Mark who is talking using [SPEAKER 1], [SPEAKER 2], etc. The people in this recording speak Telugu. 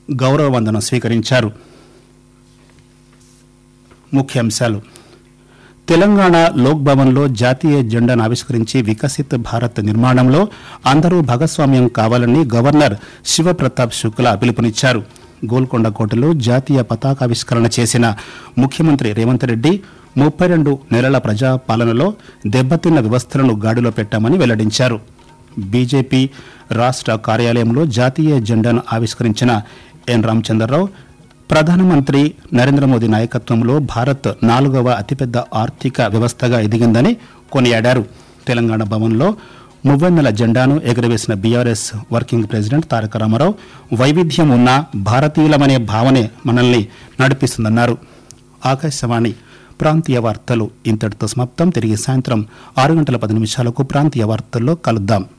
[SPEAKER 1] గౌరవ వందనం స్వీకరించారు ముఖ్యాంశాలు తెలంగాణ లోక్ భవన్లో జాతీయ జెండాను ఆవిష్కరించి వికసిత్ భారత్ నిర్మాణంలో అందరూ భాగస్వామ్యం కావాలని గవర్నర్ శివప్రతాప్ శుక్లా పిలుపునిచ్చారు గోల్కొండ కోటలో జాతీయ పతాకావిష్కరణ చేసిన ముఖ్యమంత్రి రేవంత్ రెడ్డి ముప్పై రెండు నెలల ప్రజా పాలనలో దెబ్బతిన్న వ్యవస్థలను గాడిలో పెట్టామని వెల్లడించారు బీజేపీ రాష్ట్ర కార్యాలయంలో జాతీయ జెండాను ఆవిష్కరించిన ఎన్ రామచంద్రరావు ప్రధానమంత్రి నరేంద్ర మోదీ నాయకత్వంలో భారత్ నాలుగవ అతిపెద్ద ఆర్థిక వ్యవస్థగా ఎదిగిందని కొనియాడారు తెలంగాణ భవన్లో మువ్వన్నెల జెండాను ఎగురవేసిన BRS working president Taraka Rama Rao వైవిధ్యం ఉన్న భారతీయులమనే భావనే మనల్ని నడిపిస్తుందన్నారు ఆకాశవాణి ప్రాంతీయ వార్తలు ఇంతటితో సమాప్తం తిరిగి సాయంత్రం ఆరు గంటల పది నిమిషాలకు ప్రాంతీయ వార్తల్లో కలుద్దాం